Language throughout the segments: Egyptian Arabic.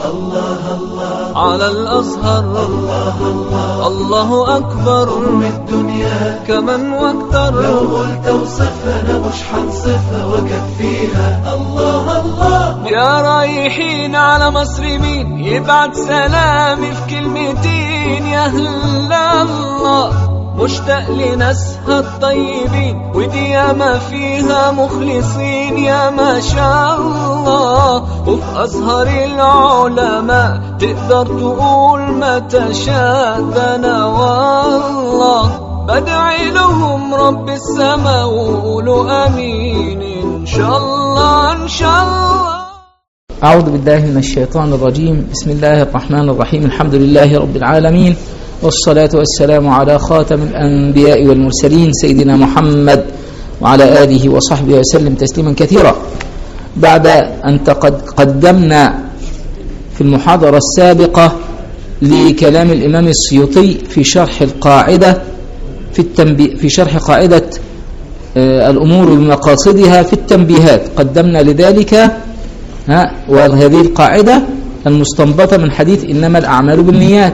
الله الله على الأزهر الله الله الله أكبر أم الدنيا كمن واكتر لو قلت اوصفها أنا مش هنصفها وأكفيها الله الله يا رايحين على مصر مين يبعت سلامي في كلمتين يا هلا الله مشتاق لناسها الطيبين ودي ياما فيها مخلصين يا ما شاء الله وفي أزهر العلماء تقدر تقول ما تشاء ده أنا والله بدعي لهم رب السماء وقولوا أمين إن شاء الله إن شاء الله أعوذ بالله من الشيطان الرجيم بسم الله الرحمن الرحيم الحمد لله رب العالمين والصلاة والسلام على خاتم الأنبياء والمرسلين سيدنا محمد وعلى آله وصحبه وسلم تسليما كثيرا بعد أن تقد قدمنا في المحاضرة السابقة لكلام الإمام السيوطي في شرح القاعدة في, التنبي في شرح قاعدة آه، الأمور بمقاصدها في التنبيهات قدمنا لذلك ها وهذه القاعدة المستنبطة من حديث إنما الأعمال بالنيات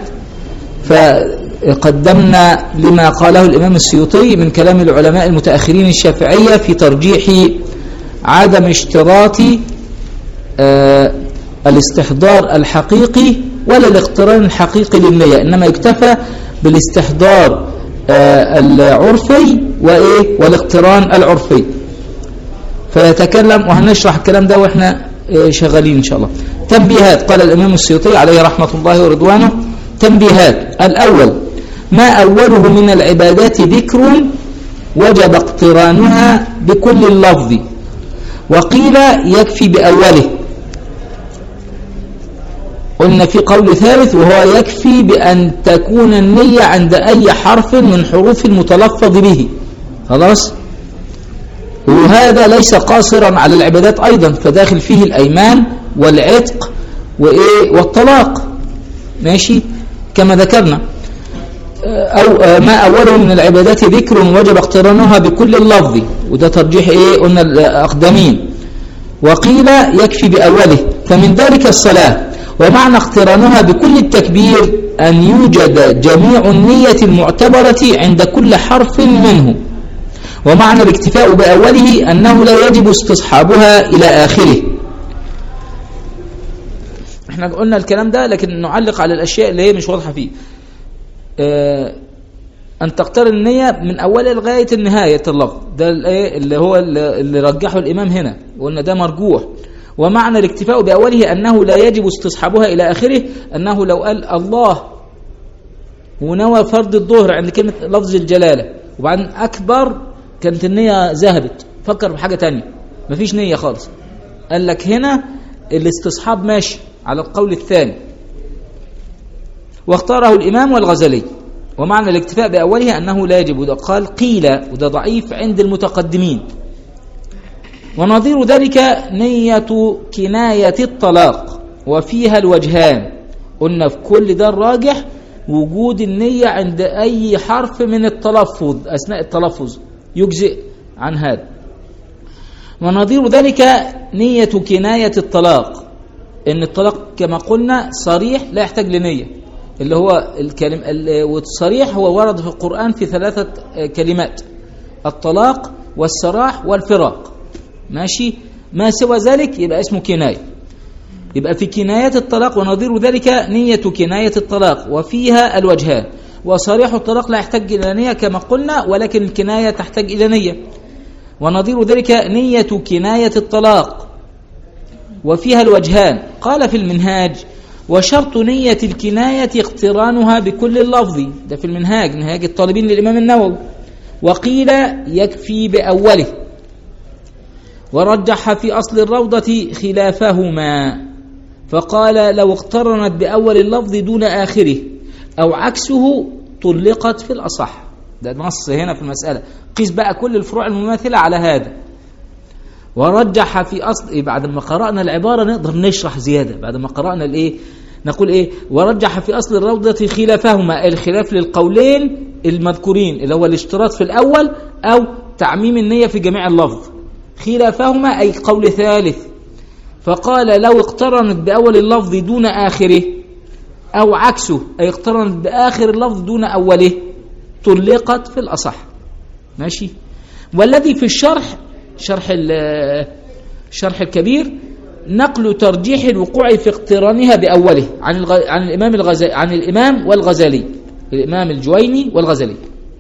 فقدمنا لما قاله الإمام السيوطي من كلام العلماء المتأخرين الشافعية في ترجيح عدم اشتراط آه، الاستحضار الحقيقي ولا الاقتران الحقيقي للنية إنما يكتفى بالاستحضار آه، العرفي وإيه والاقتران العرفي فيتكلم وهنشرح الكلام ده واحنا آه، شغالين ان شاء الله تنبيهات قال الامام السيوطي عليه رحمه الله ورضوانه تنبيهات الاول ما اوله من العبادات ذكر وجب اقترانها بكل اللفظ وقيل يكفي باوله قلنا في قول ثالث وهو يكفي بأن تكون النية عند أي حرف من حروف المتلفظ به خلاص وهذا ليس قاصرا على العبادات أيضا فداخل فيه الأيمان والعتق وإيه والطلاق ماشي كما ذكرنا أو ما أوله من العبادات ذكر وجب اقترانها بكل اللفظ وده ترجيح إيه قلنا الأقدمين وقيل يكفي بأوله فمن ذلك الصلاة ومعنى اقترانها بكل التكبير أن يوجد جميع النية المعتبرة عند كل حرف منه ومعنى الاكتفاء بأوله أنه لا يجب استصحابها إلى آخره احنا قلنا الكلام ده لكن نعلق على الأشياء اللي هي مش واضحة فيه اه أن تقترن النية من أولها لغاية النهاية اللفظ ده اللي هو اللي رجحه الإمام هنا وقلنا ده مرجوح ومعنى الاكتفاء بأوله أنه لا يجب استصحابها إلى آخره أنه لو قال الله ونوى فرض الظهر عند كلمة لفظ الجلالة وبعدين أكبر كانت النية ذهبت فكر بحاجة تانية مفيش نية خالص قال لك هنا الاستصحاب ماشي على القول الثاني واختاره الإمام والغزالي ومعنى الاكتفاء بأوله أنه لا يجب وده قال قيل وده ضعيف عند المتقدمين ونظير ذلك نية كناية الطلاق وفيها الوجهان قلنا في كل ده الراجح وجود النية عند أي حرف من التلفظ أثناء التلفظ يجزئ عن هذا ونظير ذلك نية كناية الطلاق إن الطلاق كما قلنا صريح لا يحتاج لنية اللي هو الكلم والصريح هو ورد في القرآن في ثلاثة كلمات الطلاق والسراح والفراق ماشي ما سوى ذلك يبقى اسمه كناية يبقى في كناية الطلاق ونظير ذلك نية كناية الطلاق وفيها الوجهان وصريح الطلاق لا يحتاج إلى نية كما قلنا ولكن الكناية تحتاج إلى نية ونظير ذلك نية كناية الطلاق وفيها الوجهان قال في المنهاج وشرط نية الكناية اقترانها بكل اللفظ ده في المنهاج منهاج الطالبين للإمام النووي وقيل يكفي بأوله ورجح في أصل الروضة خلافهما فقال لو اقترنت بأول اللفظ دون آخره أو عكسه طلقت في الأصح ده نص هنا في المسألة قيس بقى كل الفروع المماثلة على هذا ورجح في أصل بعد ما قرأنا العبارة نقدر نشرح زيادة بعد ما قرأنا الإيه نقول إيه ورجح في أصل الروضة خلافهما الخلاف للقولين المذكورين اللي هو الاشتراط في الأول أو تعميم النية في جميع اللفظ خلافهما أي قول ثالث فقال لو اقترنت بأول اللفظ دون آخره أو عكسه أي اقترنت بآخر اللفظ دون أوله طلقت في الأصح ماشي والذي في الشرح شرح ال- الشرح الكبير نقل ترجيح الوقوع في اقترانها بأوله عن الغ... عن الإمام الغز... عن الإمام والغزالي الإمام الجويني والغزالي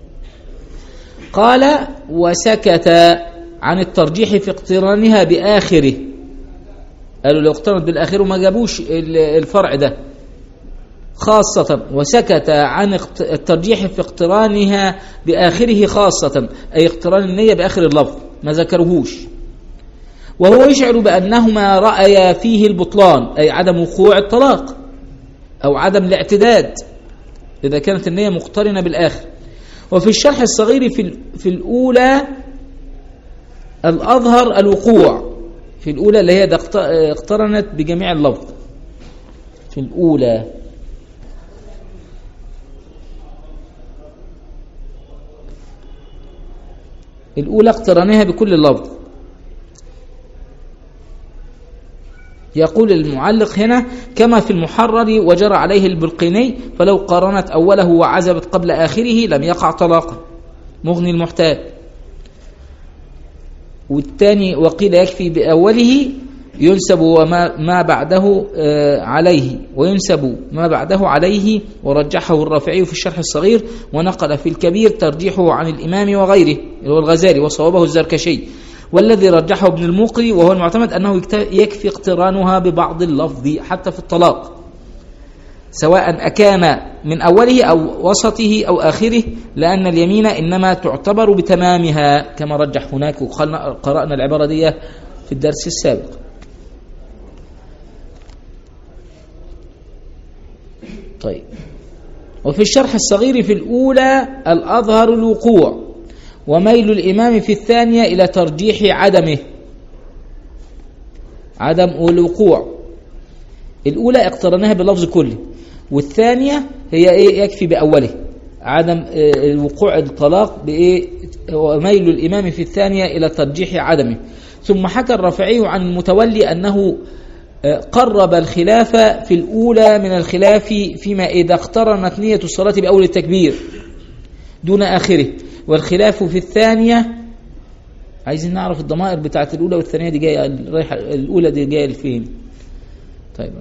قال وسكت عن الترجيح في اقترانها بآخره قالوا لو اقترنت بالآخر وما جابوش ال- الفرع ده خاصة وسكت عن اقت- الترجيح في اقترانها بآخره خاصة أي اقتران النية بآخر اللفظ ما ذكرهوش وهو يشعر بأنهما رأيا فيه البطلان أي عدم وقوع الطلاق أو عدم الاعتداد إذا كانت النية مقترنة بالآخر وفي الشرح الصغير في, ال- في الأولى الأظهر الوقوع في الأولى اللي هي ده اقت- اقترنت بجميع اللفظ في الأولى الأولى اقترانها بكل اللفظ يقول المعلق هنا كما في المحرر وجرى عليه البلقيني فلو قارنت أوله وعزبت قبل آخره لم يقع طلاقا مغني المحتاج والثاني وقيل يكفي بأوله ينسب وما ما بعده آه، عليه وينسب ما بعده عليه ورجحه الرافعي في الشرح الصغير ونقل في الكبير ترجيحه عن الإمام وغيره اللي هو الغزالي وصوابه الزركشي والذي رجحه ابن المقري وهو المعتمد أنه يكت- يكفي اقترانها ببعض اللفظ حتى في الطلاق سواء أكان من أوله أو وسطه أو آخره لأن اليمين إنما تعتبر بتمامها كما رجح هناك وقرأنا العبارة دي في الدرس السابق طيب وفي الشرح الصغير في الأولى الأظهر الوقوع وميل الإمام في الثانية إلى ترجيح عدمه عدم الوقوع الأولى اقترناها باللفظ كله والثانية هي إيه يكفي بأوله عدم آه، وقوع الطلاق بإيه وميل الإمام في الثانية إلى ترجيح عدمه ثم حكى الرافعي عن المتولي أنه آه، قرب الخلاف في الأولى من الخلاف فيما إذا اقترنت نية الصلاة بأول التكبير دون آخره والخلاف في الثانية عايزين نعرف الضمائر بتاعت الأولى والثانية دي جاية رايحة الأولى دي جاية لفين طيب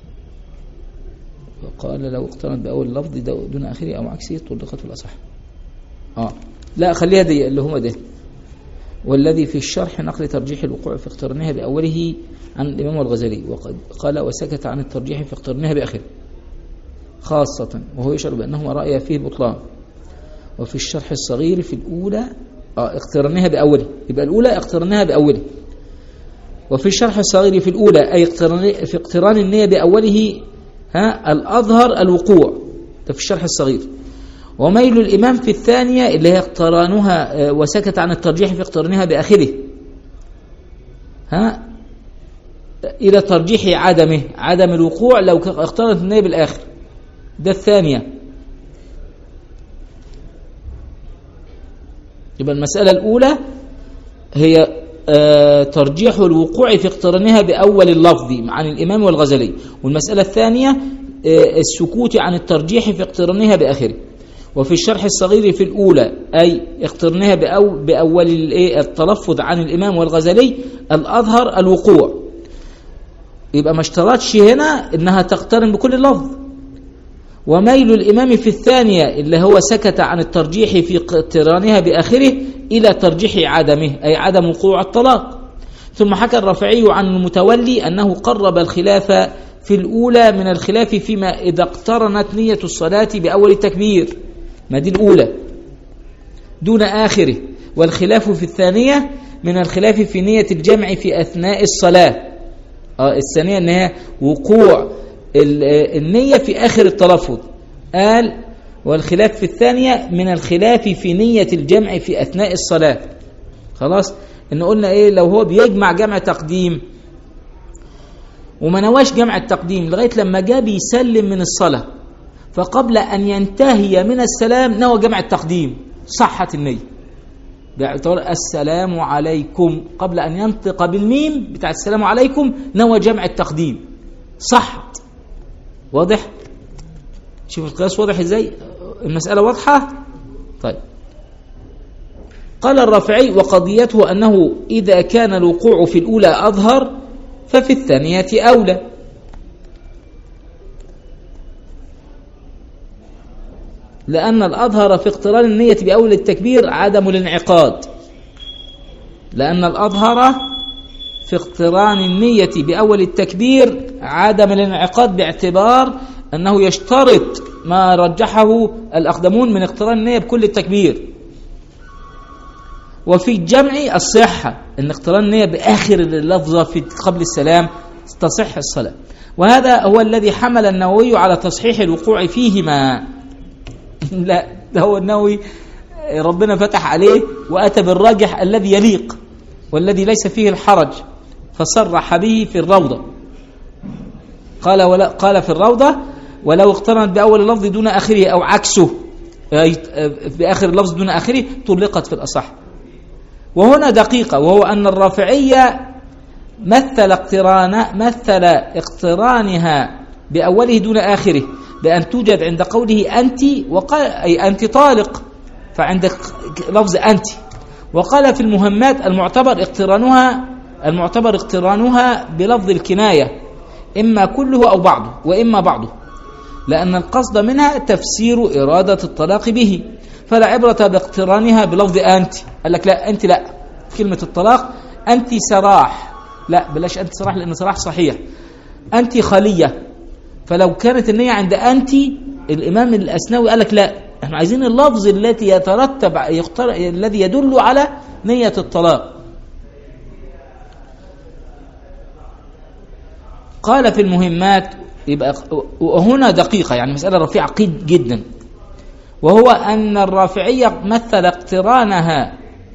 وقال لو اقترنت بأول لفظ دو- دون آخره أو عكسه طلقت الأصح آه لا خليها دي اللي هو ده والذي في الشرح نقل ترجيح الوقوع في اقترانها بأوله عن الإمام الغزالي وقد قال وسكت عن الترجيح في اقترانها بآخره خاصة وهو يشعر بأنهما رأي فيه البطلان وفي الشرح الصغير في الأولى آه اقترانها بأوله يبقى الأولى اقترانها بأوله وفي الشرح الصغير في الأولى أي اقتران في اقتران النية بأوله ها الأظهر الوقوع ده في الشرح الصغير وميل الإمام في الثانية اللي هي اقترانها آه، وسكت عن الترجيح في اقترانها بآخره ها إلى ترجيح عدمه عدم الوقوع لو اقترنت النية بالآخر ده الثانية يبقى المسألة الأولى هي آه، ترجيح الوقوع في اقترانها بأول اللفظ عن الإمام والغزالي والمسألة الثانية آه، السكوت عن الترجيح في اقترانها بآخره وفي الشرح الصغير في الأولى أي اقترانها بأو بأول الإيه؟ التلفظ عن الإمام والغزالي الأظهر الوقوع يبقى ما اشترطش هنا إنها تقترن بكل لفظ وميل الإمام في الثانية اللي هو سكت عن الترجيح في اقترانها بآخره إلى ترجيح عدمه أي عدم وقوع الطلاق ثم حكى الرافعي عن المتولي أنه قرب الخلاف في الأولى من الخلاف فيما إذا اقترنت نية الصلاة بأول التكبير ما دي الأولى دون آخره والخلاف في الثانية من الخلاف في نية الجمع في أثناء الصلاة آه الثانية أنها وقوع ال- آه، النية في آخر التلفظ قال والخلاف في الثانية من الخلاف في نية الجمع في أثناء الصلاة خلاص إن قلنا إيه لو هو بيجمع جمع تقديم وما نواش جمع التقديم لغاية لما جاء بيسلم من الصلاة فقبل أن ينتهي من السلام نوى جمع التقديم صحت النية باعتبار السلام عليكم قبل أن ينطق بالميم بتاع السلام عليكم نوى جمع التقديم صح واضح شوف القياس واضح ازاي المسألة واضحة طيب قال الرافعي وقضيته أنه إذا كان الوقوع في الأولى أظهر ففي الثانية أولى لأن الأظهر في اقتران النية بأول التكبير عدم الانعقاد لأن الأظهر في اقتران النية بأول التكبير عدم الانعقاد باعتبار أنه يشترط ما رجحه الأقدمون من اقتران النية بكل التكبير وفي الجمع الصحة أن اقتران النية بآخر اللفظة في قبل السلام تصح الصلاة وهذا هو الذي حمل النووي على تصحيح الوقوع فيهما لا ده هو النووي ربنا فتح عليه وأتى بالراجح الذي يليق والذي ليس فيه الحرج فصرح به في الروضة قال ولا قال في الروضة ولو اقترنت بأول اللفظ دون آخره أو عكسه بآخر اللفظ دون آخره طلقت في الأصح وهنا دقيقة وهو أن الرافعية مثل اقتران مثل اقترانها بأوله دون آخره بأن توجد عند قوله أنت وقال أي أنت طالق فعندك لفظ أنت وقال في المهمات المعتبر اقترانها المعتبر اقترانها بلفظ الكناية إما كله أو بعضه وإما بعضه لأن القصد منها تفسير إرادة الطلاق به فلا عبرة باقترانها بلفظ أنت قال لك لا أنت لا كلمة الطلاق أنت سراح لا بلاش أنت سراح لأن سراح صحيح أنت خلية فلو كانت النية عند أنت الإمام الأسنوي قال لك لا احنا عايزين اللفظ التي يترتب يختار الذي يدل على نية الطلاق قال في المهمات يبقى وهنا دقيقة يعني مسألة رفيعة جدا وهو أن الرافعية مثل اقترانها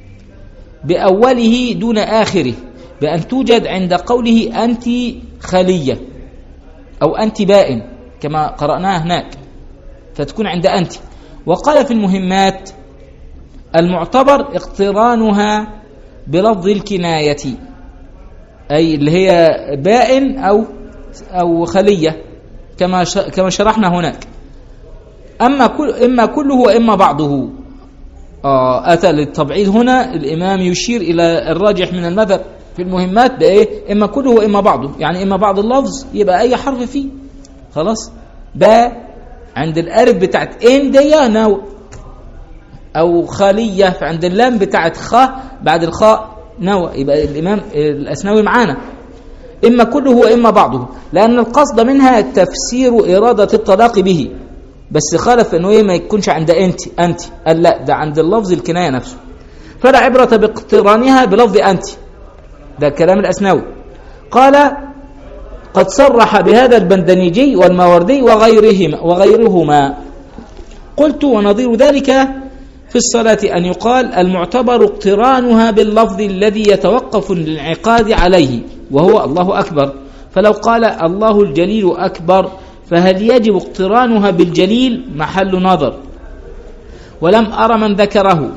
بأوله دون آخره بأن توجد عند قوله أنت خلية أو أنت بائن كما قرأناها هناك فتكون عند أنت وقال في المهمات المعتبر اقترانها بلفظ الكناية أي اللي هي بائن أو أو خلية كما كما شرحنا هناك أما كل إما كله وإما بعضه آه أتى للتبعيض هنا الإمام يشير إلى الراجح من المذهب في المهمات بإيه إما كله وإما بعضه يعني إما بعض اللفظ يبقى أي حرف فيه خلاص باء عند الألف بتاعت إن دي نو أو خالية فعند اللام بتاعت خ بعد الخاء نوى يبقى الإمام الأسنوي معانا إما كله وإما بعضه لأن القصد منها تفسير إرادة الطلاق به بس خالف انه ايه ما يكونش عند انت انت قال لا ده عند اللفظ الكنايه نفسه فلا عبره باقترانها بلفظ انت ده كلام الاسنوي قال قد صرح بهذا البندنيجي والماوردي وغيرهما وغيرهما قلت ونظير ذلك في الصلاة أن يقال المعتبر اقترانها باللفظ الذي يتوقف الانعقاد عليه وهو الله أكبر فلو قال الله الجليل أكبر فهل يجب اقترانها بالجليل محل نظر ولم أرى من ذكره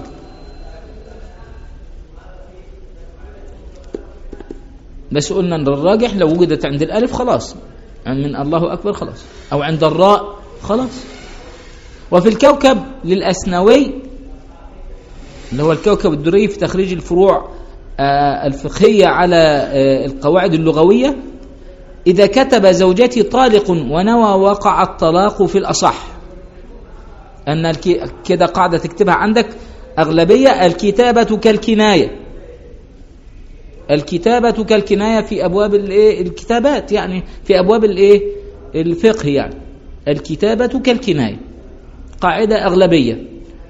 بس قلنا ان الراجح لو وجدت عند الالف خلاص من الله اكبر خلاص او عند الراء خلاص وفي الكوكب للاسنوي اللي هو الكوكب الدري في تخريج الفروع الفقهيه على القواعد اللغويه إذا كتب زوجتي طالق ونوى وقع الطلاق في الأصح أن كده قاعدة تكتبها عندك أغلبية الكتابة كالكناية الكتابة كالكناية في أبواب الكتابات يعني في أبواب الإيه الفقه يعني الكتابة كالكناية قاعدة أغلبية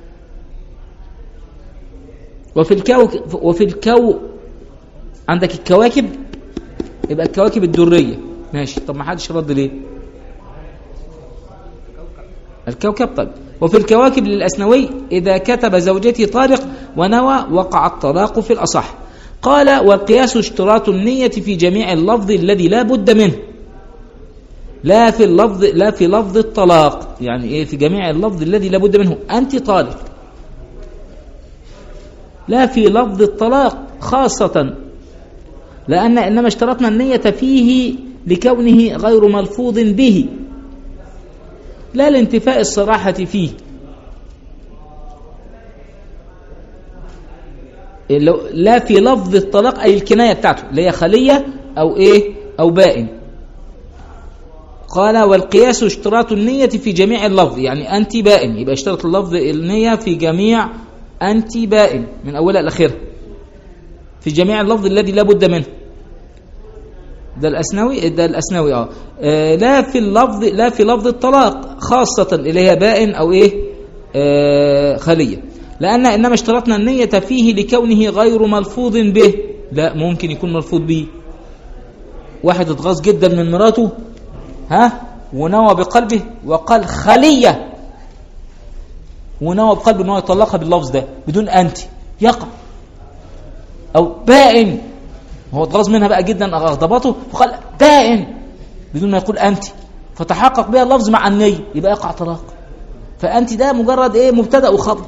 وفي الكو وفي الكو عندك الكواكب يبقى الكواكب الدرية ماشي طب ما حدش رد ليه الكوكب طيب وفي الكواكب للأسنوي إذا كتب زوجتي طارق ونوى وقع الطلاق في الأصح قال والقياس اشتراط النية في جميع اللفظ الذي لا بد منه لا في اللفظ لا في لفظ الطلاق يعني ايه في جميع اللفظ الذي لا بد منه انت طالق لا في لفظ الطلاق خاصة لأن إنما اشترطنا النية فيه لكونه غير ملفوظ به لا لانتفاء الصراحة فيه لو- لا في لفظ الطلاق أي الكناية بتاعته اللي هي خلية أو إيه أو بائن قال والقياس اشتراط النية في جميع اللفظ يعني أنت بائن يبقى اشترط اللفظ النية في جميع أنت بائن من أولها لآخرها في جميع اللفظ الذي لا بد منه ده الأسنوي ده الأسنوي آه. آه لا في اللفظ لا في لفظ الطلاق خاصة اللي هي بائن أو إيه آه خلية لأن إنما اشترطنا النية فيه لكونه غير ملفوظ به لا ممكن يكون ملفوظ به واحد اتغاظ جدا من مراته ها ونوى بقلبه وقال خلية ونوى بقلبه ان هو يطلقها باللفظ ده بدون انت يقع او بائن هو اتغاظ منها بقى جدا اغضبته فقال بائن بدون ما يقول انت فتحقق بها اللفظ مع النية يبقى يقع طلاق فانت ده مجرد ايه مبتدا وخبر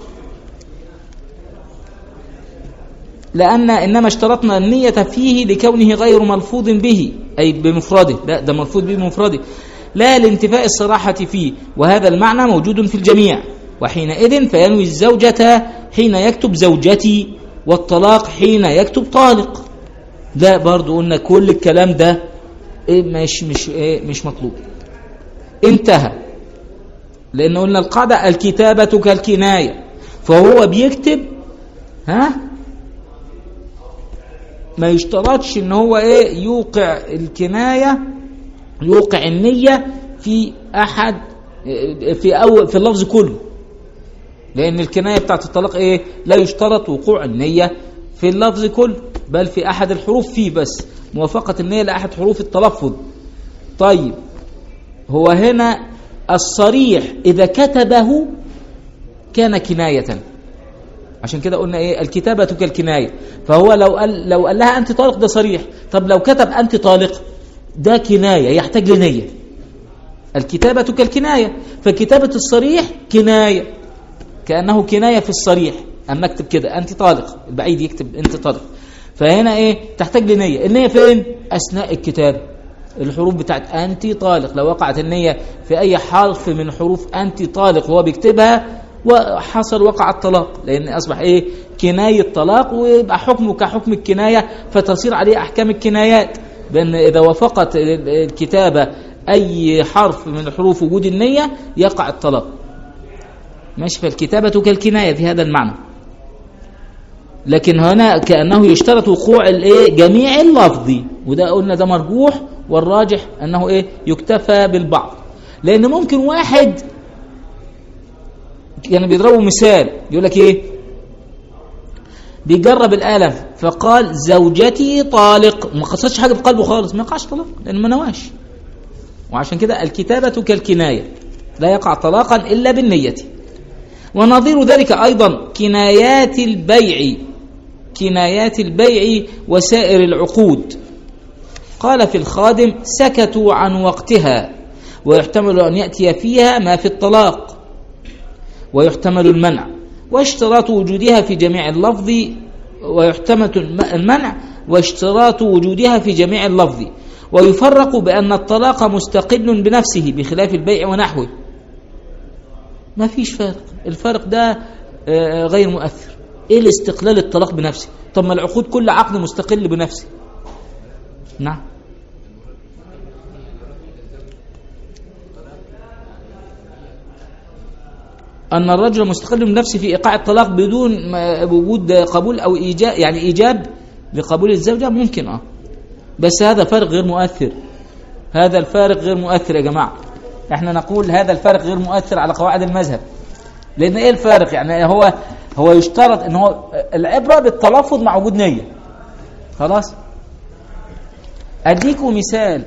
لأن إنما اشترطنا النية فيه لكونه غير ملفوظ به أي بمفرده لا ده ملفوظ به بمفرده لا لانتفاء الصراحة فيه وهذا المعنى موجود في الجميع وحينئذ فينوي الزوجة حين يكتب زوجتي والطلاق حين يكتب طالق ده برضو قلنا كل الكلام ده إيه مش مش إيه مش مطلوب انتهى لأن قلنا القاعدة الكتابة كالكناية فهو بيكتب ها ما يشترطش ان هو ايه يوقع الكناية يوقع النية في احد في أول في اللفظ كله لان الكناية بتاعت الطلاق ايه لا يشترط وقوع النية في اللفظ كله بل في احد الحروف فيه بس موافقة النية لاحد حروف التلفظ طيب هو هنا الصريح اذا كتبه كان كناية عشان كده قلنا ايه الكتابة كالكناية فهو لو قال لو قال لها انت طالق ده صريح طب لو كتب انت طالق ده كناية يحتاج لنية الكتابة كالكناية فكتابة الصريح كناية كأنه كناية في الصريح أما اكتب كده أنت طالق البعيد يكتب أنت طالق فهنا إيه تحتاج لنية النية فين أثناء الكتاب الحروف بتاعت أنت طالق لو وقعت النية في أي حرف من حروف أنت طالق وهو بيكتبها وحصل وقع الطلاق لأن أصبح إيه كناية طلاق ويبقى حكمه كحكم الكناية فتصير عليه أحكام الكنايات بأن إذا وافقت الكتابة أي حرف من حروف وجود النية يقع الطلاق ماشي فالكتابة كالكناية في هذا المعنى لكن هنا كأنه يشترط وقوع الايه جميع اللفظ وده قلنا ده مرجوح والراجح أنه إيه يكتفى بالبعض لأن ممكن واحد يعني بيضربوا مثال يقول لك ايه بيجرب الآلة فقال زوجتي طالق ما قصدش حاجة في قلبه خالص ما يقعش طلاق لأنه ما نواش وعشان كده الكتابة كالكناية لا يقع طلاقا إلا بالنية ونظير ذلك أيضا كنايات البيع كنايات البيع وسائر العقود قال في الخادم سكتوا عن وقتها ويحتمل أن يأتي فيها ما في الطلاق ويحتمل المنع واشتراط وجودها في جميع اللفظ ويحتمل المنع واشتراط وجودها في جميع اللفظ ويفرق بأن الطلاق مستقل بنفسه بخلاف البيع ونحوه ما فيش فارق الفارق ده غير مؤثر ايه الاستقلال الطلاق بنفسه طب ما العقود كل عقد مستقل بنفسه نعم أن الرجل مستقل بنفسه في إيقاع الطلاق بدون وجود قبول أو إيجاب يعني إيجاب لقبول الزوجة ممكن أه بس هذا فارق غير مؤثر هذا الفارق غير مؤثر يا جماعة احنا نقول هذا الفارق غير مؤثر على قواعد المذهب لأن إيه الفارق يعني هو هو يشترط إن هو العبرة بالتلفظ مع وجود نية خلاص أديكم مثال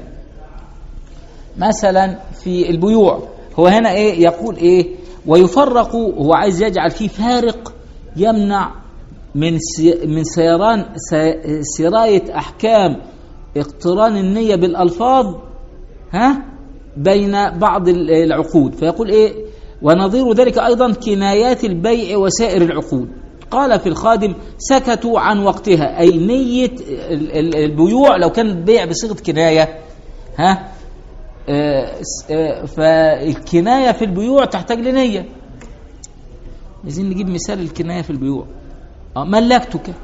مثلا في البيوع هو هنا إيه يقول إيه ويفرق هو عايز يجعل فيه فارق يمنع من من سيران سراية أحكام اقتران النية بالألفاظ ها بين بعض العقود فيقول إيه ونظير ذلك أيضا كنايات البيع وسائر العقود قال في الخادم سكتوا عن وقتها أي نية ال- ال- البيوع لو كان بيع بصيغة كناية ها آه، س- آه، فالكناية في البيوع تحتاج لنية عايزين نجيب مثال الكناية في البيوع آه، ملكتك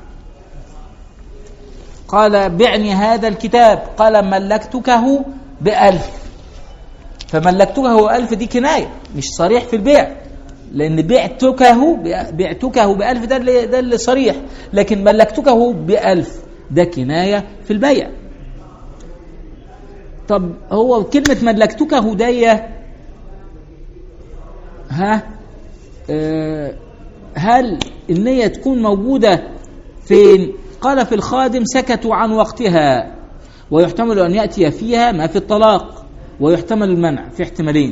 قال بعني هذا الكتاب قال ملكتكه بألف فملكتكه بألف دي كناية مش صريح في البيع لأن بعتكه بعتكه بألف ده اللي, ده اللي صريح لكن ملكتكه بألف ده كناية في البيع طب هو كلمة ملكتكه دي ها آه هل النية تكون موجودة فين قال في الخادم سكتوا عن وقتها ويحتمل أن يأتي فيها ما في الطلاق ويحتمل المنع في احتمالين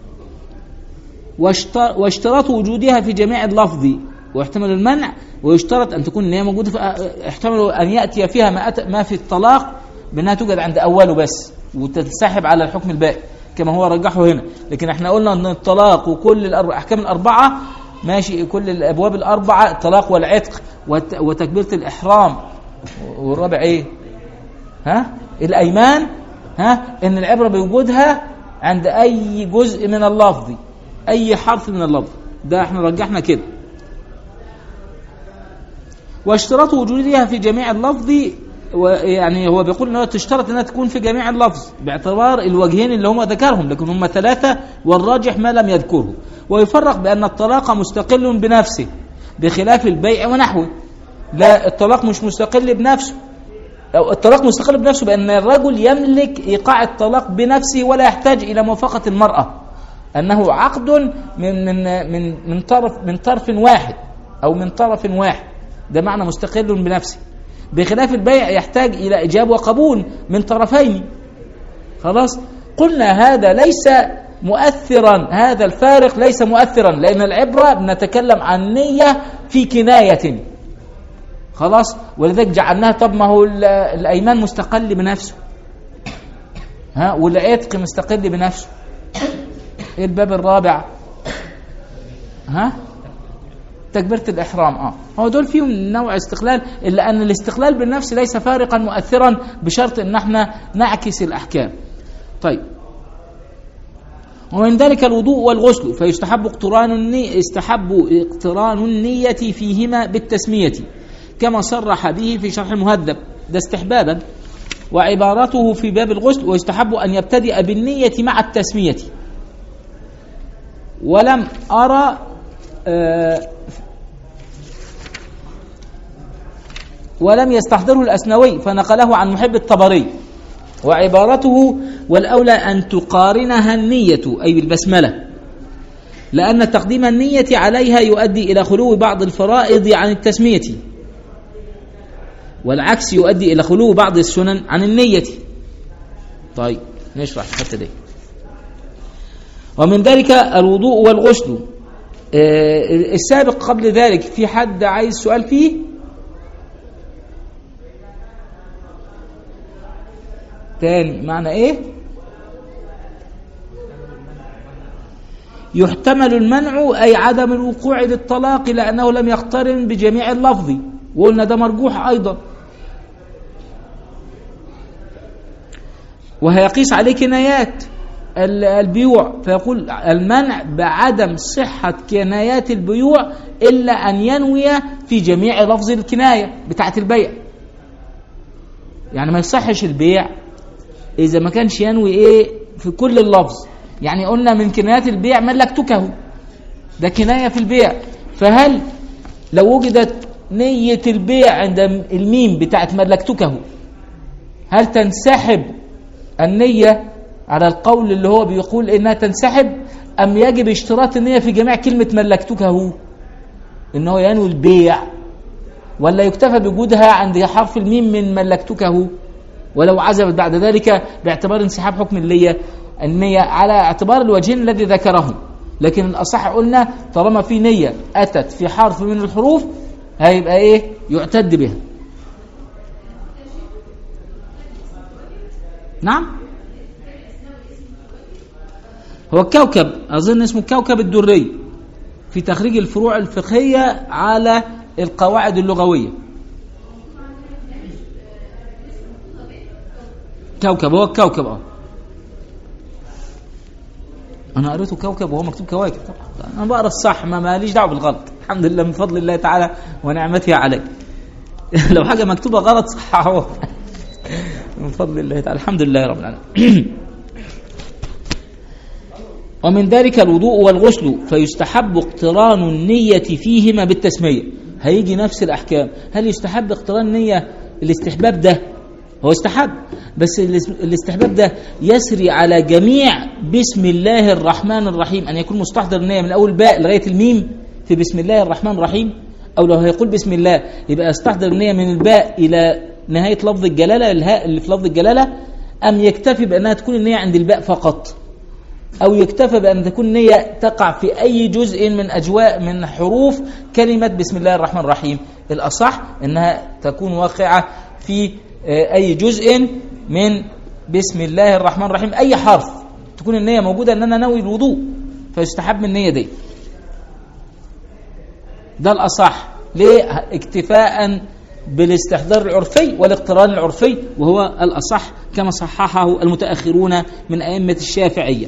واشت- واشتراط وجودها في جميع اللفظ ويحتمل المنع ويشترط أن تكون النية موجودة في يحتمل أن يأتي فيها ما, أت- ما في الطلاق بأنها توجد عند أوله بس وتتسحب على الحكم الباقي كما هو رجحه هنا لكن احنا قلنا أن الطلاق وكل الأحكام الأربعة ماشي كل الأبواب الأربعة الطلاق والعتق وت- وتكبيرة الإحرام والرابع إيه ها الأيمان ها إن العبرة بوجودها عند أي جزء من اللفظ أي حرف من اللفظ ده احنا رجحنا كده واشتراط وجودها في جميع اللفظ ويعني هو بيقول انها تشترط انها تكون في جميع اللفظ باعتبار الوجهين اللي هم ذكرهم لكن هم ثلاثه والراجح ما لم يذكره ويفرق بان الطلاق مستقل بنفسه بخلاف البيع ونحوه لا الطلاق مش مستقل بنفسه أو الطلاق مستقل بنفسه بأن الرجل يملك إيقاع الطلاق بنفسه ولا يحتاج إلى موافقة المرأة أنه عقد من من من من طرف من طرف واحد أو من طرف واحد ده معنى مستقل بنفسه بخلاف البيع يحتاج إلى إجابة وقبول من طرفين خلاص قلنا هذا ليس مؤثرا هذا الفارق ليس مؤثرا لأن العبرة بنتكلم عن نية في كناية خلاص ولذلك جعلناها طب ما هو ال- الايمان مستقل بنفسه ها والعتق مستقل بنفسه ايه الباب الرابع ها تكبيرة الإحرام اه هو دول فيهم نوع استقلال إلا أن الاستقلال بالنفس ليس فارقا مؤثرا بشرط أن احنا نعكس الأحكام طيب ومن ذلك الوضوء والغسل فيستحب اقتران النية يستحب اقتران النية فيهما بالتسمية كما صرح به في شرح المهذب ده استحبابا وعبارته في باب الغسل ويستحب أن يبتدئ بالنية مع التسمية ولم أرى آه ولم يستحضره الأسنوي فنقله عن محب الطبري وعبارته والأولى أن تقارنها النية أي بالبسملة لأن تقديم النية عليها يؤدي إلى خلو بعض الفرائض عن التسمية والعكس يؤدي إلى خلو بعض السنن عن النية طيب نشرح الحتة دي ومن ذلك الوضوء والغسل آه، السابق قبل ذلك في حد عايز سؤال فيه تاني معنى ايه يحتمل المنع أي عدم الوقوع للطلاق لأنه لم يقترن بجميع اللفظ وقلنا ده مرجوح أيضا وهيقيس عليه كنايات ال- البيوع فيقول المنع بعدم صحة كنايات البيوع إلا أن ينوي في جميع لفظ الكناية بتاعة البيع يعني ما يصحش البيع إذا ما كانش ينوي إيه في كل اللفظ يعني قلنا من كنايات البيع ملكتكه ده كناية في البيع فهل لو وجدت نية البيع عند الميم بتاعت ملكتكه هل تنسحب النية على القول اللي هو بيقول انها تنسحب ام يجب اشتراط النية في جميع كلمة ملكتكه انه ينوي البيع ولا يكتفى بوجودها عند حرف الميم من ملكتكه ولو عزبت بعد ذلك باعتبار انسحاب حكم النية النية على اعتبار الوجهين الذي ذكرهم لكن الأصح قلنا طالما في نية أتت في حرف من الحروف هيبقى إيه يعتد بها نعم هو الكوكب أظن اسمه كوكب الدري في تخريج الفروع الفقهية على القواعد اللغوية كوكب هو الكوكب اه انا قريته كوكب وهو مكتوب كواكب طبعا انا بقرا الصح ما ماليش دعوه بالغلط الحمد لله من فضل الله تعالى ونعمته علي لو حاجه مكتوبه غلط صححوها من فضل الله تعالى الحمد لله رب العالمين ومن ذلك الوضوء والغسل فيستحب اقتران النية فيهما بالتسمية هيجي نفس الأحكام هل يستحب اقتران النية الاستحباب ده هو استحب بس الاس- الاستحباب ده يسري على جميع بسم الله الرحمن الرحيم أن يكون مستحضر النية من أول باء لغاية الميم في بسم الله الرحمن الرحيم أو لو هيقول بسم الله يبقى يستحضر النية من الباء إلى نهاية لفظ الجلالة الهاء اللي في لفظ الجلالة أم يكتفي بأنها تكون النية عند الباء فقط أو يكتفى بأن تكون نية تقع في أي جزء من أجواء من حروف كلمة بسم الله الرحمن الرحيم الأصح أنها تكون واقعة في آه، أي جزء من بسم الله الرحمن الرحيم أي حرف تكون النية موجودة أن أنا ناوي الوضوء فيستحب من النية دي ده الأصح ليه اكتفاء بالاستحضار العرفي والاقتران العرفي وهو الأصح كما صححه المتأخرون من أئمة الشافعية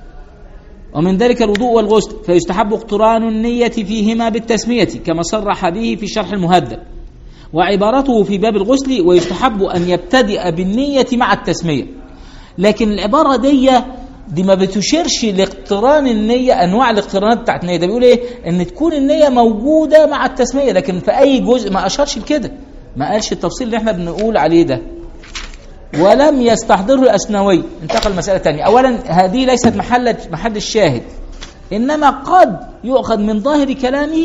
ومن ذلك الوضوء والغسل فيستحب اقتران النية فيهما بالتسمية كما صرح به في شرح المهذب وعبارته في باب الغسل ويستحب أن يبتدئ بالنية مع التسمية لكن العبارة دي دي ما بتشيرش لاقتران النية أنواع الاقترانات بتاعت النية ده بيقول إيه إن تكون النية موجودة مع التسمية لكن في أي جزء ما أشارش لكده ما قالش التفصيل اللي احنا بنقول عليه ده ولم يستحضره الأسنوي انتقل مسألة تانية أولا هذه ليست محل محل الشاهد إنما قد يؤخذ من ظاهر كلامه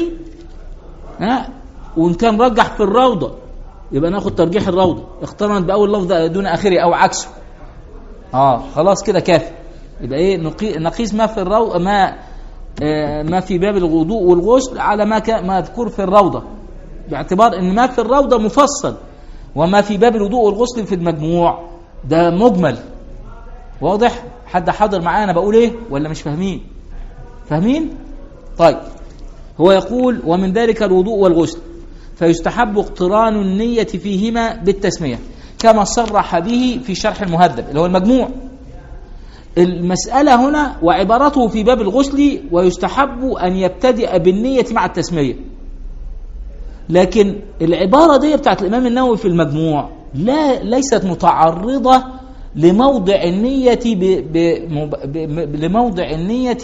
ها وإن كان رجح في الروضة يبقى ناخد ترجيح الروضة اقترنت بأول لفظ دون آخره أو عكسه اه خلاص كده كافي يبقى ايه نقي- نقيس ما في الرو ما آه ما في باب الوضوء والغسل على ما كا- ما مذكور في الروضة باعتبار ان ما في الروضة مفصل وما في باب الوضوء والغسل في المجموع ده مجمل واضح حد حاضر معايا انا بقول ايه ولا مش فاهمين فاهمين طيب هو يقول ومن ذلك الوضوء والغسل فيستحب اقتران النية فيهما بالتسمية كما صرح به في شرح المهذب اللي هو المجموع المسألة هنا وعبارته في باب الغسل ويستحب أن يبتدئ بالنية مع التسمية لكن العبارة دي بتاعت الإمام النووي في المجموع لا ليست متعرضة لموضع النية ب ب ب ب لموضع النية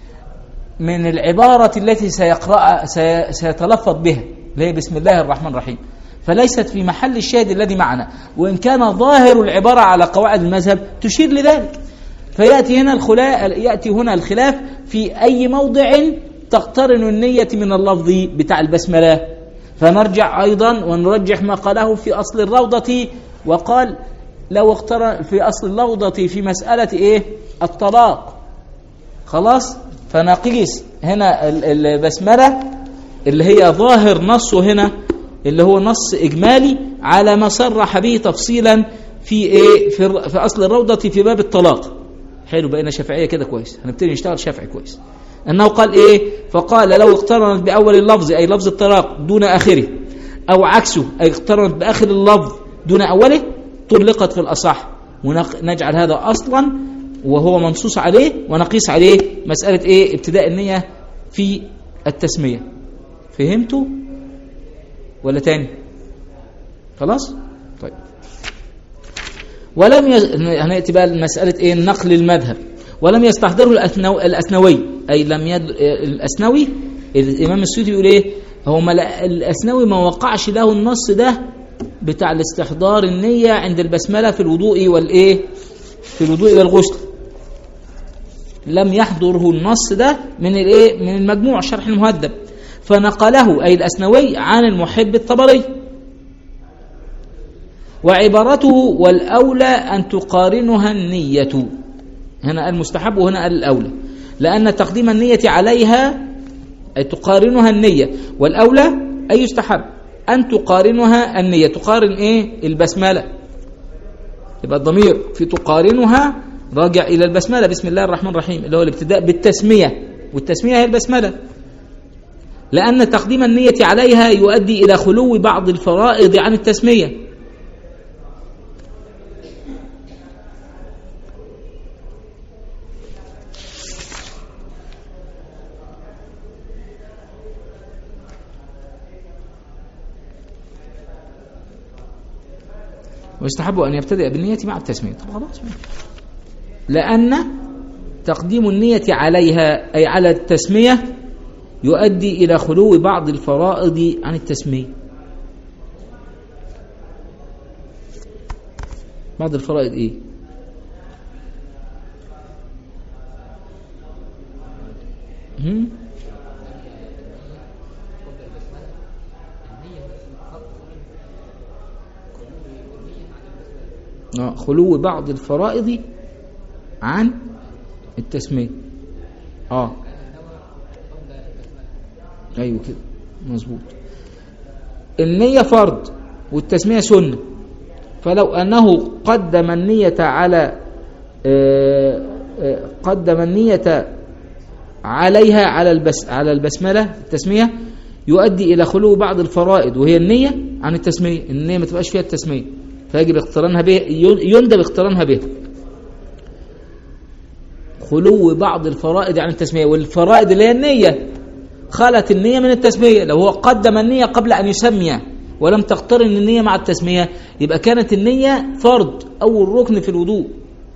من العبارة التي سيقرأ سي سيتلفظ بها اللي هي بسم الله الرحمن الرحيم فليست في محل الشاهد الذي معنا وإن كان ظاهر العبارة على قواعد المذهب تشير لذلك فيأتي هنا الخلاف يأتي هنا الخلاف في أي موضع تقترن النية من اللفظ بتاع البسملة فنرجع أيضا ونرجح ما قاله في أصل الروضة وقال لو اقترن في أصل الروضة في مسألة إيه الطلاق خلاص فنقيس هنا ال- البسملة اللي هي ظاهر نصه هنا اللي هو نص إجمالي على ما صرح به تفصيلا في إيه في, الر- في أصل الروضة في باب الطلاق حلو بقينا شافعية كده كويس هنبتدي نشتغل شافعي كويس أنه قال إيه فقال لو اقترنت بأول اللفظ أي لفظ الطلاق دون آخره أو عكسه أي اقترنت بآخر اللفظ دون أوله طلقت في الأصح ونجعل هذا أصلا وهو منصوص عليه ونقيس عليه مسألة إيه ابتداء النية في التسمية فهمتوا ولا تاني خلاص طيب ولم يز... هنأتي بقى لمسألة إيه نقل المذهب ولم يستحضره الأثنو... الأثنوي أي لم يد... الأثنوي الإمام السيوطي يقول إيه هو ما... لا- الأثنوي ما وقعش له النص ده بتاع الاستحضار النية عند البسملة في الوضوء والإيه في الوضوء والغسل لم يحضره النص ده من الايه من المجموع شرح المهذب فنقله اي الاسنوي عن المحب الطبري وعبارته والاولى ان تقارنها النيه هنا قال مستحب وهنا قال الاولى لان تقديم النيه عليها أي تقارنها النية والأولى أي يستحب أن تقارنها النية تقارن إيه البسملة يبقى الضمير في تقارنها راجع إلى البسملة بسم الله الرحمن الرحيم اللي هو الابتداء بالتسمية والتسمية هي البسملة لأن تقديم النية عليها يؤدي إلى خلو بعض الفرائض عن التسمية ويستحب أن يبتدئ بالنية مع التسمية طب خلاص لأن تقديم النية عليها أي على التسمية يؤدي إلى خلو بعض الفرائض عن التسمية بعض الفرائض إيه هم؟ آه، خلو بعض الفرائض عن التسمية اه ايوه كده مظبوط النية فرض والتسمية سنة فلو أنه قدم النية على آه، آه، قدم النية عليها على البس على البسملة التسمية يؤدي إلى خلو بعض الفرائض وهي النية عن التسمية النية ما تبقاش فيها التسمية فيجب اقترانها به يندب اقترانها به خلو بعض الفرائض عن التسمية والفرائض اللي هي النية خلت النية من التسمية لو هو قدم النية قبل أن يسمي ولم تقترن النية مع التسمية يبقى كانت النية فرض أو الركن في الوضوء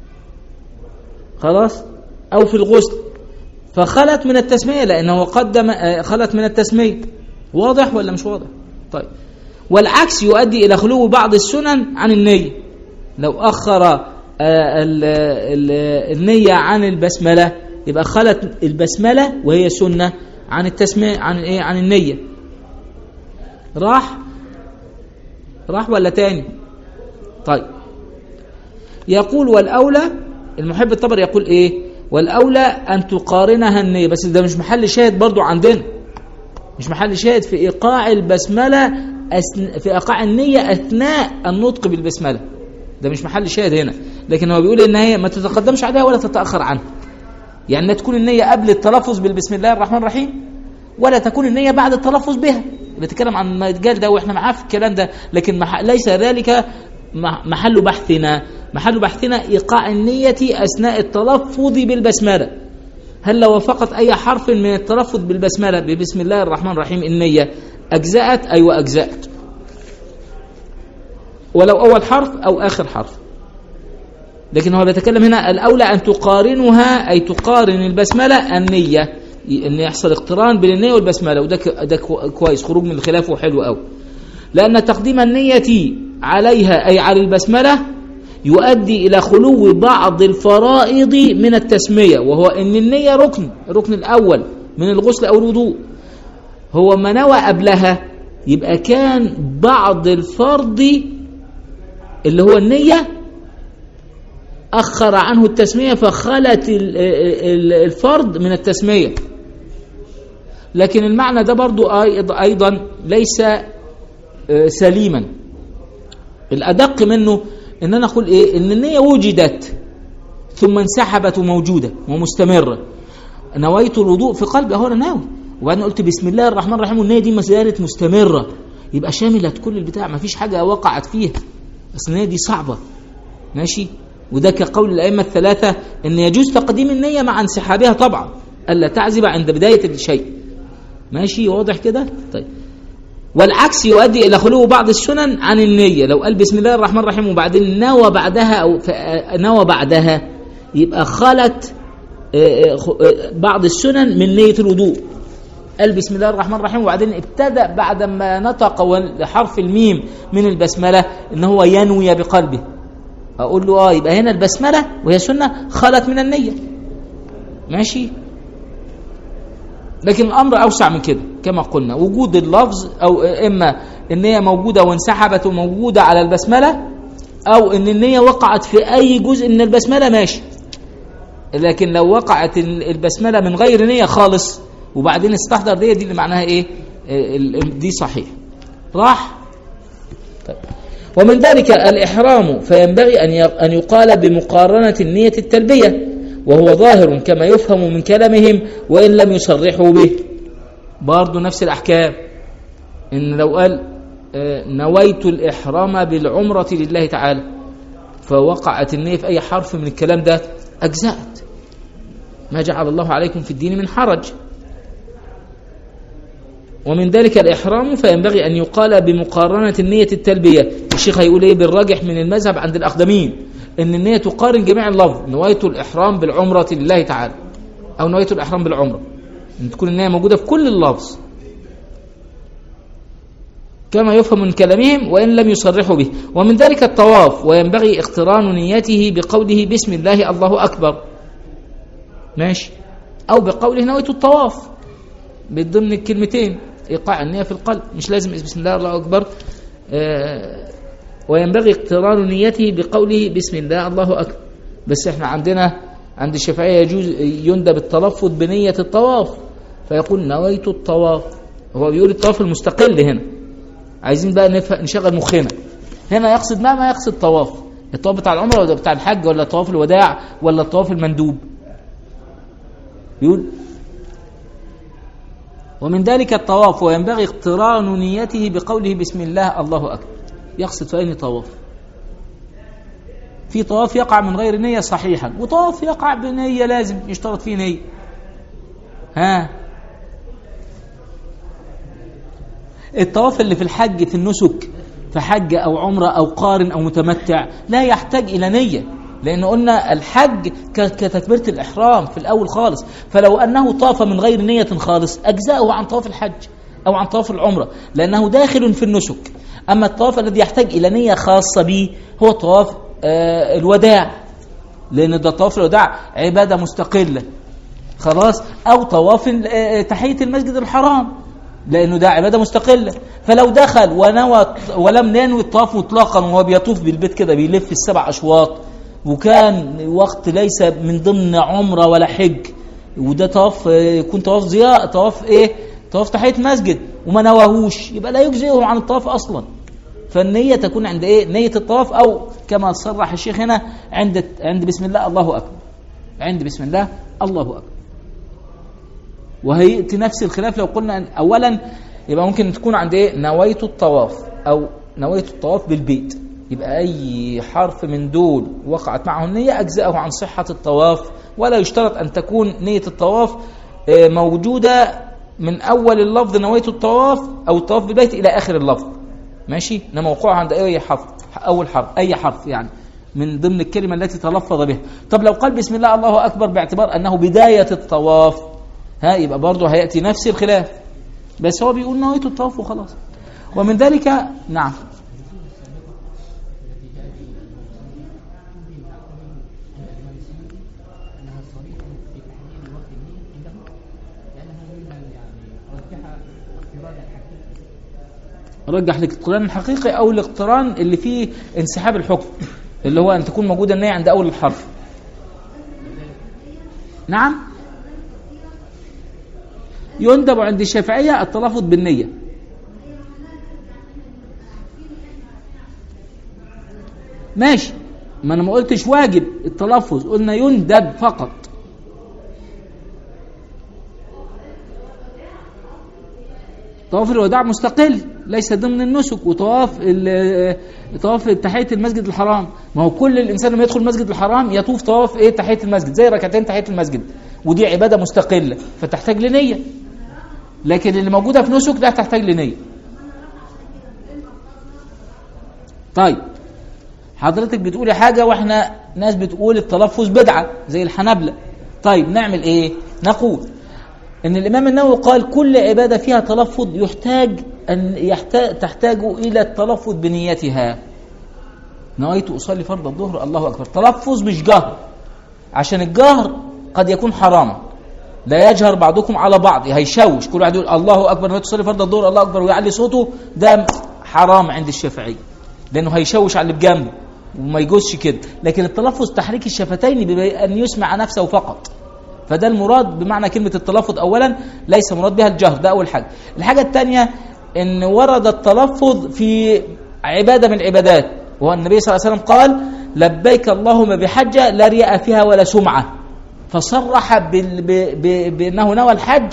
خلاص أو في الغسل فخلت من التسمية لأنه قدم آه، خلت من التسمية واضح ولا مش واضح طيب والعكس يؤدي إلى خلو بعض السنن عن النية لو أخر آه، ال- ال- النية عن البسملة يبقى خلت البسملة وهي سنة عن التسمية عن ايه عن النية راح راح ولا تاني طيب يقول والأولى المحب الطبري يقول ايه والأولى أن تقارنها النية بس ده مش محل شاهد برضو عندنا مش محل شاهد في إيقاع البسملة أثن... في إيقاع النية أثناء النطق بالبسملة ده مش محل شاهد هنا لكن هو بيقول إن هي ما تتقدمش عليها ولا تتأخر عنها يعني لا تكون النية قبل التلفظ بالبسم الله الرحمن الرحيم ولا تكون النية بعد التلفظ بها بنتكلم عن المجال ده واحنا معاه في الكلام ده لكن مح... ليس ذلك مح- محل بحثنا محل بحثنا إيقاع النية أثناء التلفظ بالبسملة هل لو وافقت أي حرف من التلفظ بالبسملة ببسم الله الرحمن الرحيم النية أجزأت أيوة أجزأت ولو أول حرف أو آخر حرف لكن هو بيتكلم هنا الأولى أن تقارنها أي تقارن البسملة النية أن يحصل اقتران بين النية والبسملة وده ك- ده كو- كويس خروج من الخلاف وحلو قوي لأن تقديم النية عليها أي على البسملة يؤدي إلى خلو بعض الفرائض من التسمية وهو أن النية ركن الركن الأول من الغسل أو الوضوء هو ما نوى قبلها يبقى كان بعض الفرض اللي هو النية أخر عنه التسمية فخلت ال- ال- الفرض من التسمية لكن المعنى ده برضو أيض- أيضا ليس آه، سليما الأدق منه إن أنا أقول إيه إن النية وجدت ثم انسحبت وموجودة ومستمرة نويت الوضوء في قلبي أهو أنا ناوي وبعدين قلت بسم الله الرحمن الرحيم والنية دي ما زالت مستمرة يبقى شاملت كل البتاع ما فيش حاجة وقعت فيها بس النية دي صعبة ماشي وده كقول الأئمة الثلاثة إن يجوز تقديم النية مع انسحابها طبعا ألا تعزب عند بداية الشيء ماشي واضح كده طيب والعكس يؤدي إلى خلو بعض السنن عن النية لو قال بسم الله الرحمن الرحيم وبعدين نوى بعدها أو ف- آه، نوى بعدها يبقى خلت آه، آه، خ- آه، بعض السنن من نية الوضوء قال بسم الله الرحمن الرحيم وبعدين ابتدأ بعد ما نطق حرف الميم من البسملة ان هو ينوي بقلبه اقول له اه يبقى هنا البسملة وهي سنة خلت من النية ماشي لكن الامر اوسع من كده كما قلنا وجود اللفظ او اما النية موجودة وانسحبت وموجودة على البسملة او ان النية وقعت في اي جزء من البسملة ماشي لكن لو وقعت ال- البسملة من غير نية خالص وبعدين استحضر دي دي اللي معناها ايه ال- ال- دي صحيح راح طيب. ومن ذلك الإحرام فينبغي أن ي- أن يقال بمقارنة النية التلبية وهو ظاهر كما يفهم من كلامهم وإن لم يصرحوا به برضه نفس الأحكام إن لو قال آه، نويت الإحرام بالعمرة لله تعالى فوقعت النية في أي حرف من الكلام ده أجزأت ما جعل الله عليكم في الدين من حرج ومن ذلك الإحرام فينبغي أن يقال بمقارنة النية التلبية الشيخ هيقول إيه بالراجح من المذهب عند الأقدمين أن النية تقارن جميع اللفظ نويت الإحرام بالعمرة لله تعالى أو نويت الإحرام بالعمرة أن تكون النية موجودة في كل اللفظ كما يفهم من كلامهم وإن لم يصرحوا به ومن ذلك الطواف وينبغي اقتران نيته بقوله بسم الله الله أكبر ماشي أو بقوله نويت الطواف من ضمن الكلمتين إيقاع النية في القلب مش لازم بسم الله الله أكبر آه وينبغي اقتران نيته بقوله بسم الله الله أكبر بس احنا عندنا عند الشافعية يجوز يندب التلفظ بنية الطواف فيقول نويت الطواف هو بيقول الطواف المستقل هنا عايزين بقى نف- نشغل مخنا هنا يقصد ما ما يقصد طواف الطواف بتاع العمره ولا بتاع الحج ولا طواف الوداع ولا الطواف المندوب يقول ومن ذلك الطواف وينبغي اقتران نيته بقوله بسم الله الله اكبر يقصد في اي طواف في طواف يقع من غير نيه صحيحا وطواف يقع بنيه لازم يشترط فيه نيه ها الطواف اللي في الحج في النسك في حج او عمره او قارن او متمتع لا يحتاج الى نيه لان قلنا الحج ك- كتكبيره الاحرام في الاول خالص فلو انه طاف من غير نيه خالص اجزاه عن طواف الحج او عن طواف العمره لانه داخل في النسك اما الطواف الذي يحتاج الى نيه خاصه به هو طواف آه، الوداع لان ده طواف الوداع عباده مستقله خلاص او طواف آه، تحيه المسجد الحرام لانه ده عباده مستقله فلو دخل ونوى ولم ينوي الطواف مطلقا وهو بيطوف بالبيت كده بيلف السبع اشواط وكان وقت ليس من ضمن عمره ولا حج وده طواف آه، يكون طواف ضياء طواف ايه طواف تحيه مسجد وما نواهوش يبقى لا يجزئه عن الطواف اصلا فالنية تكون عند ايه؟ نية الطواف او كما صرح الشيخ هنا عند عند بسم الله الله اكبر. عند بسم الله الله اكبر. وهيأتي نفس الخلاف لو قلنا أن اولا يبقى ممكن تكون عند ايه؟ نويت الطواف او نويت الطواف بالبيت. يبقى اي حرف من دول وقعت معه النية اجزأه عن صحة الطواف ولا يشترط ان تكون نية الطواف آه، موجودة من اول اللفظ نويت الطواف او الطواف بالبيت الى اخر اللفظ. ماشي انما وقوعها عند اي حرف اول حرف اي حرف يعني من ضمن الكلمه التي تلفظ بها طب لو قال بسم الله الله اكبر باعتبار انه بدايه الطواف ها يبقى برضه هياتي نفس الخلاف بس هو بيقول نويت الطواف وخلاص ومن ذلك نعم رجح الاقتران الحقيقي او الاقتران اللي فيه انسحاب الحكم اللي هو ان تكون موجوده النية عند اول الحرف نعم يندب عند الشافعية التلفظ بالنية ماشي ما انا ما قلتش واجب التلفظ قلنا يندب فقط طواف الوداع مستقل ليس ضمن النسك وطواف ال- طواف تحيه المسجد الحرام ما هو كل الانسان لما يدخل المسجد الحرام يطوف طواف ايه تحيه المسجد زي ركعتين تحيه المسجد ودي عباده مستقله فتحتاج لنيه لكن اللي موجوده في نسك لا تحتاج لنيه طيب حضرتك بتقولي حاجه واحنا ناس بتقول التلفظ بدعه زي الحنابلة طيب نعمل ايه نقول ان الامام النووي قال كل عباده فيها تلفظ يحتاج ان يحتاج تحتاج الى التلفظ بنيتها نويت اصلي فرض الظهر الله اكبر تلفظ مش جهر عشان الجهر قد يكون حراما لا يجهر بعضكم على بعض هيشوش كل واحد يقول الله اكبر نويت اصلي فرض الظهر الله اكبر ويعلي صوته ده حرام عند الشافعيه لانه هيشوش على اللي بجنبه وما يجوزش كده لكن التلفظ تحريك الشفتين بان يسمع نفسه فقط فده المراد بمعنى كلمة التلفظ أولا ليس مراد بها الجهر ده أول حاجة الحاجة الثانية أن ورد التلفظ في عبادة من العبادات وهو النبي صلى الله عليه وسلم قال لبيك اللهم بحجة لا رياء فيها ولا سمعة فصرح بال ب ب بأنه نوى الحج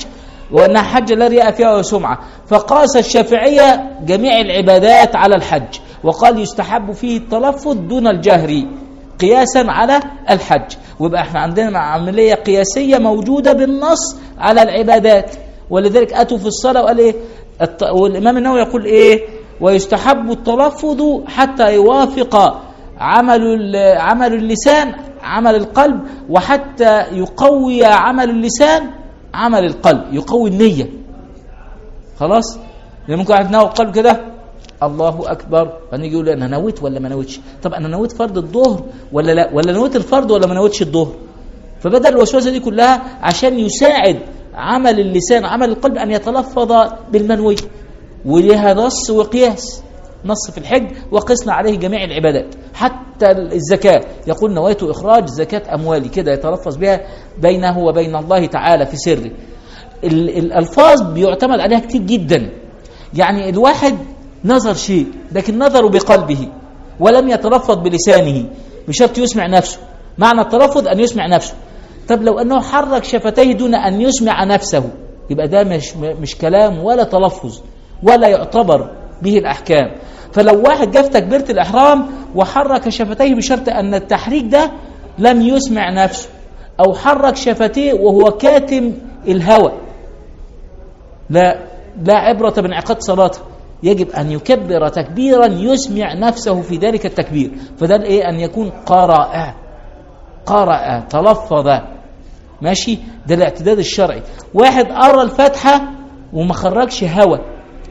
وأنها حجة لا رياء فيها ولا سمعة فقاس الشافعية جميع العبادات على الحج وقال يستحب فيه التلفظ دون الجهر قياسا على الحج ويبقى احنا عندنا عملية قياسية موجودة بالنص على العبادات ولذلك أتوا في الصلاة وقال إيه الت- والإمام النووي يقول إيه ويستحب التلفظ حتى يوافق عمل ال- عمل اللسان عمل القلب وحتى يقوي عمل اللسان عمل القلب يقوي النية خلاص يعني ممكن واحد ناوي القلب كده الله اكبر فنيجي يقول انا نويت ولا ما نويتش طب انا نويت فرض الظهر ولا لا ولا نويت الفرض ولا ما نويتش الظهر فبدل الوسوسه دي كلها عشان يساعد عمل اللسان عمل القلب ان يتلفظ بالمنوي ولها نص وقياس نص في الحج وقسنا عليه جميع العبادات حتى الزكاة يقول نويت إخراج زكاة أموالي كده يتلفظ بها بينه وبين الله تعالى في سره ال- الألفاظ بيعتمد عليها كتير جدا يعني الواحد نظر شيء لكن نظره بقلبه ولم يتلفظ بلسانه بشرط يسمع نفسه معنى التلفظ أن يسمع نفسه طب لو أنه حرك شفتيه دون أن يسمع نفسه يبقى ده مش, مش كلام ولا تلفظ ولا يعتبر به الأحكام فلو واحد جاب تكبيرة الإحرام وحرك شفتيه بشرط أن التحريك ده لم يسمع نفسه أو حرك شفتيه وهو كاتم الهوى لا لا عبرة بانعقاد صلاته يجب أن يكبر تكبيرا يسمع نفسه في ذلك التكبير فده الإيه أن يكون قرأ قرأ تلفظ ماشي ده الاعتداد الشرعي واحد قرأ الفاتحة وما خرجش هوى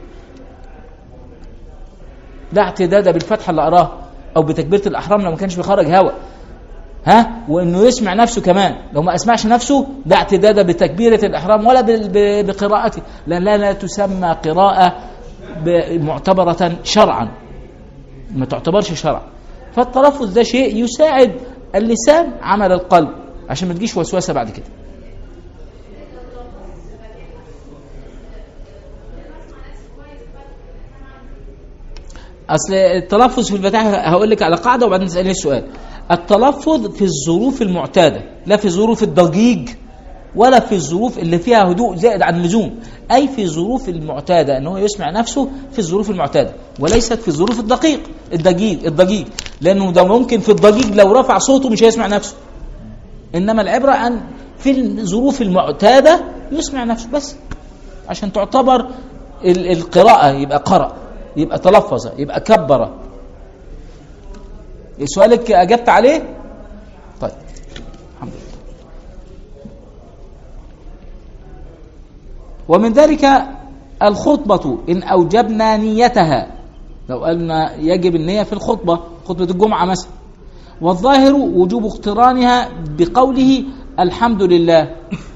لا اعتداد بالفتحة اللي قراها أو بتكبيرة الأحرام لو ما كانش بيخرج هوى ها وانه يسمع نفسه كمان لو ما اسمعش نفسه ده اعتداد بتكبيره الاحرام ولا ب- ب- بقراءته لان لا, لا تسمى قراءه ب- معتبره شرعا ما تعتبرش شرعا فالتلفظ ده شيء يساعد اللسان عمل القلب عشان ما تجيش وسوسه بعد كده اصل التلفظ في الفاتحه هقول لك على قاعده وبعدين تسالني السؤال التلفظ في الظروف المعتاده لا في ظروف الضجيج ولا في الظروف اللي فيها هدوء زائد عن اللزوم اي في الظروف المعتاده ان هو يسمع نفسه في الظروف المعتاده وليست في الظروف الدقيق الضجيج الضجيج لانه ده ممكن في الضجيج لو رفع صوته مش هيسمع نفسه انما العبره ان في الظروف المعتاده يسمع نفسه بس عشان تعتبر ال- القراءه يبقى قرأ يبقى تلفظ يبقى كبر سؤالك اجبت عليه طيب الحمد لله ومن ذلك الخطبة إن أوجبنا نيتها لو قلنا يجب النية في الخطبة خطبة الجمعة مثلا والظاهر وجوب اقترانها بقوله الحمد لله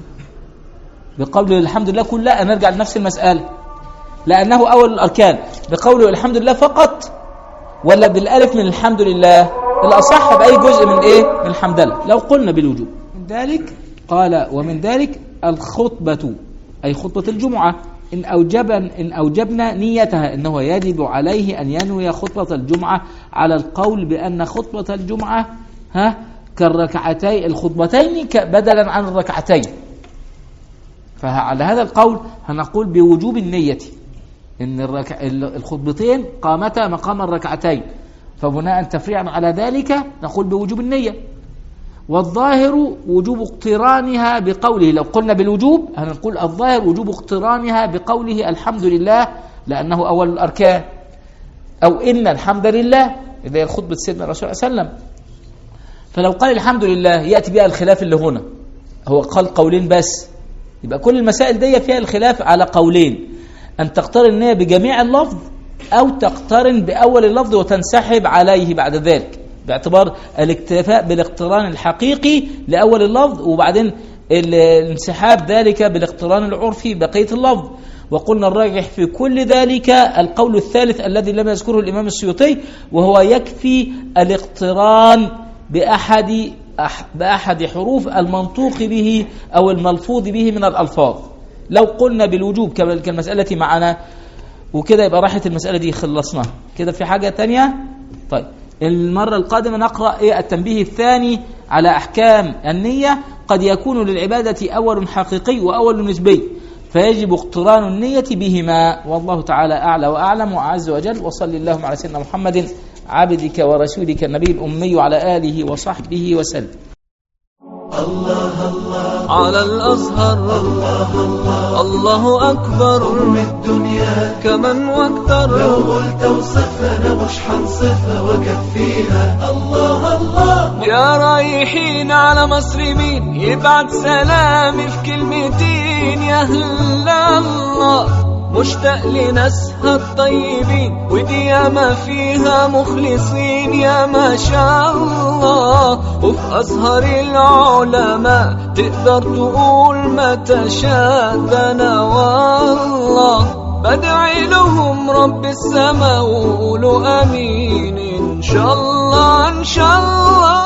بقوله الحمد لله كلها نرجع لنفس المسألة لأنه أول الأركان بقوله الحمد لله فقط ولا بالألف من الحمد لله الأصح بأي جزء من إيه من الحمد لله لو قلنا بالوجوب من ذلك قال ومن ذلك الخطبة أي خطبة الجمعة إن أوجبا إن أوجبنا نيتها إنه يجب عليه أن ينوي خطبة الجمعة على القول بأن خطبة الجمعة ها كالركعتين الخطبتين ك- بدلا عن الركعتين فعلى هذا القول هنقول بوجوب النية إن الركع الخطبتين قامتا مقام الركعتين فبناء تفريعا على ذلك نقول بوجوب النية والظاهر وجوب اقترانها بقوله لو قلنا بالوجوب هنقول الظاهر وجوب اقترانها بقوله الحمد لله لأنه أول الأركان أو إن الحمد لله إذا هي خطبة سيدنا الرسول صلى الله عليه وسلم فلو قال الحمد لله يأتي بها الخلاف اللي هنا هو قال قولين بس يبقى كل المسائل دي فيها الخلاف على قولين أن تقترن النية بجميع اللفظ أو تقترن بأول اللفظ وتنسحب عليه بعد ذلك باعتبار الاكتفاء بالاقتران الحقيقي لأول اللفظ وبعدين ال- الانسحاب ذلك بالاقتران العرفي بقية اللفظ وقلنا الراجح في كل ذلك القول الثالث الذي لم يذكره الإمام السيوطي وهو يكفي الاقتران بأحد أح بأحد حروف المنطوق به أو الملفوظ به من الألفاظ لو قلنا بالوجوب كما- كالمسألة معنا وكده يبقى راحت المسألة دي خلصناها كده في حاجة تانية طيب المرة القادمة نقرأ إيه التنبيه الثاني على أحكام النية قد يكون للعبادة أول حقيقي وأول نسبي فيجب اقتران النية بهما والله تعالى أعلى وأعلم وأعز وجل وصل اللهم على سيدنا محمد عبدك ورسولك النبي الأمي وعلى آله وصحبه وسلم على الأزهر الله أكبر قرم الدنيا كمن واكثر لو قلت وصفنا مش حنصفها وكفيها الله الله يا رايحين على مصر مين يبعت سلامي في كلمتين يا هلا الله مشتاق لناسها الطيبين ودي ياما فيها مخلصين يا ما شاء الله وفي أزهر العلماء تقدر تقول ما تشاء ده أنا والله بدعي لهم رب السماء وقولوا امين ان شاء الله ان شاء الله